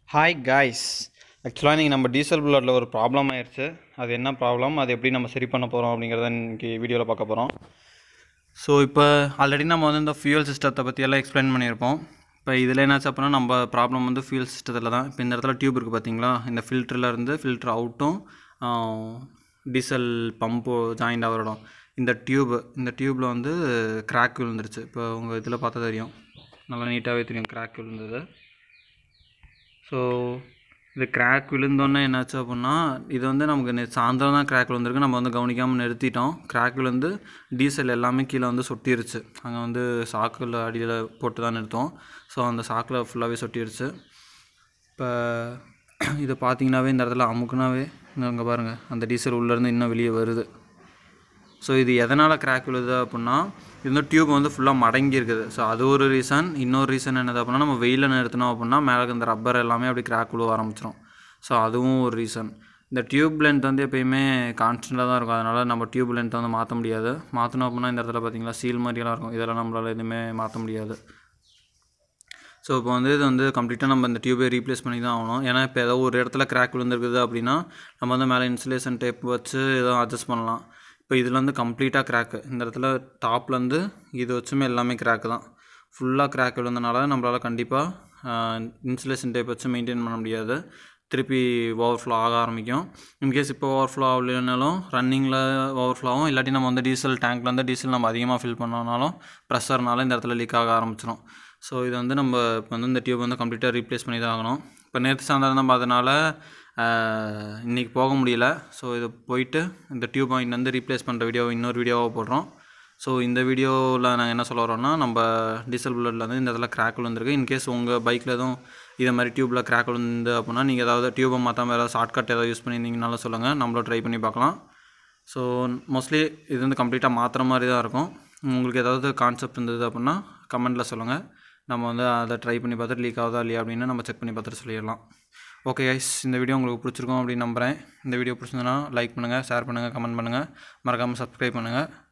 hi guys ஆக்சுவலாக இன்றைக்கி நம்ம டீசல் புல்லட்டில் ஒரு ப்ராப்ளம் ஆயிடுச்சு அது என்ன ப்ராப்ளம் அது எப்படி நம்ம சரி பண்ண போகிறோம் அப்படிங்கிறத இன்றைக்கி வீடியோவில் பார்க்க போகிறோம் ஸோ இப்போ ஆல்ரெடி நம்ம வந்து இந்த ஃபியூல் சிஸ்டத்தை பற்றி எல்லாம் எக்ஸ்பிளைன் பண்ணியிருப்போம் இப்போ இதில் என்னாச்சு அப்படின்னா நம்ம ப்ராப்ளம் வந்து ஃபியூல் சிஸ்டத்தில் தான் இப்போ இந்த இடத்துல டியூப் இருக்குது பார்த்தீங்களா இந்த ஃபில்டரில் இருந்து ஃபில்டர் அவுட்டும் டீசல் பம்பு ஜாயிண்ட் ஆகிடும் இந்த டியூப் இந்த டியூப்பில் வந்து கிராக் விழுந்துருச்சு இப்போ உங்கள் இதில் பார்த்தா தெரியும் நல்லா நீட்டாகவே தெரியும் கிராக் விழுந்தது ஸோ இது கிராக் விழுந்தோன்னே என்னாச்சு அப்படின்னா இது வந்து நமக்கு நே சாயந்தரம் தான் கிராக் விழுந்திருக்கு நம்ம வந்து கவனிக்காமல் நிறுத்திட்டோம் கிராக் விழுந்து டீசல் எல்லாமே கீழே வந்து சொட்டிருச்சு அங்கே வந்து சாக்கில் அடியில் போட்டு தான் நிறுத்தோம் ஸோ அந்த சாக்கில் ஃபுல்லாகவே சொட்டிருச்சு இப்போ இதை பார்த்தீங்கன்னாவே இந்த இடத்துல அமுக்குனாவே இங்கே பாருங்கள் அந்த டீசல் உள்ளேருந்து இன்னும் வெளியே வருது ஸோ இது எதனால் கிராக் விழுது அப்படின்னா இது வந்து டியூப் வந்து ஃபுல்லாக மடங்கி இருக்குது ஸோ அது ஒரு ரீசன் இன்னொரு ரீசன் என்னது அப்படின்னா நம்ம வெயிலில் நிறுத்தினோம் அப்படின்னா மேலே இந்த ரப்பர் எல்லாமே அப்படி கிராக் விழுவ ஆரம்பிச்சிடும் ஸோ அதுவும் ஒரு ரீசன் இந்த டியூப் லென்த் வந்து எப்பயுமே கான்ஸ்டண்ட்டாக தான் இருக்கும் அதனால் நம்ம டியூப் லென்த்தை வந்து மாற்ற முடியாது மாற்றணும் அப்படின்னா இந்த இடத்துல பார்த்தீங்களா சீல் மாதிரியெல்லாம் இருக்கும் இதெல்லாம் நம்மளால் எதுவுமே மாற்ற முடியாது ஸோ இப்போ வந்து இது வந்து கம்ப்ளீட்டாக நம்ம இந்த டியூபை ரீப்ளேஸ் பண்ணி தான் ஆகணும் ஏன்னா இப்போ ஏதோ ஒரு இடத்துல கிராக் விழுந்துருக்குது அப்படின்னா நம்ம வந்து மேலே இன்சுலேஷன் டேப் வச்சு ஏதோ அட்ஜஸ்ட் பண்ணலாம் இப்போ இதில் வந்து கம்ப்ளீட்டாக கிராக்கு இந்த இடத்துல டாப்லேருந்து இது வச்சுமே எல்லாமே கிராக்கு தான் ஃபுல்லாக கிராக் விழுந்தனால நம்மளால் கண்டிப்பாக இன்சுலேஷன் டேப் வச்சு மெயின்டைன் பண்ண முடியாது திருப்பி ஓவர்ஃப்ளோ ஆக ஆரம்பிக்கும் இன்கேஸ் இப்போ ஓவர்ஃப்ளோ ஆகலைனாலும் ரன்னிங்கில் ஓவர்ஃப்ளோ ஆகும் இல்லாட்டி நம்ம வந்து டீசல் டேங்க்லேருந்து டீசல் நம்ம அதிகமாக ஃபில் பண்ணோம்னாலும் ப்ரெஷர்னால இந்த இடத்துல லீக் ஆக ஆரம்பிச்சிடும் ஸோ இது வந்து நம்ம இப்போ வந்து இந்த டியூப் வந்து கம்ப்ளீட்டாக ரீப்ளேஸ் பண்ணி தான் ஆகணும் இப்போ நேற்று சாயந்தரம் தான் பார்த்தனால இன்றைக்கி போக முடியல ஸோ இது போயிட்டு இந்த டியூப் வாங்கிட்டு வந்து ரீப்ளேஸ் பண்ணுற வீடியோ இன்னொரு வீடியோவாக போடுறோம் ஸோ இந்த வீடியோவில் நாங்கள் என்ன சொல்ல வரோம்னா நம்ம டீசல் புல்லட்டில் வந்து இந்த இடத்துல கிராக் விழுந்திருக்கு இன்கேஸ் உங்கள் பைக்கில் எதுவும் இதை மாதிரி டியூப்பில் கிராக் விழுந்து அப்படின்னா நீங்கள் ஏதாவது டியூப்பை மாற்றாமல் ஏதாவது ஷார்ட்கட் ஏதாவது யூஸ் பண்ணியிருந்தீங்கனாலும் சொல்லுங்கள் நம்மளும் ட்ரை பண்ணி பார்க்கலாம் ஸோ மோஸ்ட்லி இது வந்து கம்ப்ளீட்டாக மாற்றுற மாதிரி தான் இருக்கும் உங்களுக்கு ஏதாவது கான்செப்ட் இருந்தது அப்படின்னா கமெண்ட்டில் சொல்லுங்கள் நம்ம வந்து அதை ட்ரை பண்ணி பார்த்துட்டு லீக் ஆகுதா இல்லையா அப்படின்னு நம்ம செக் பண்ணி பார்த்துட்டு சொல்லிடலாம் ஓகே கைஸ் இந்த வீடியோ உங்களுக்கு பிடிச்சிருக்கும் அப்படின்னு நம்புகிறேன் இந்த வீடியோ பிடிச்சிருந்தனா லைக் பண்ணுங்கள் ஷேர் பண்ணுங்கள் கமெண்ட் பண்ணுங்கள் மறக்காமல் சப்ஸ்கிரைப் பண்ணுங்கள்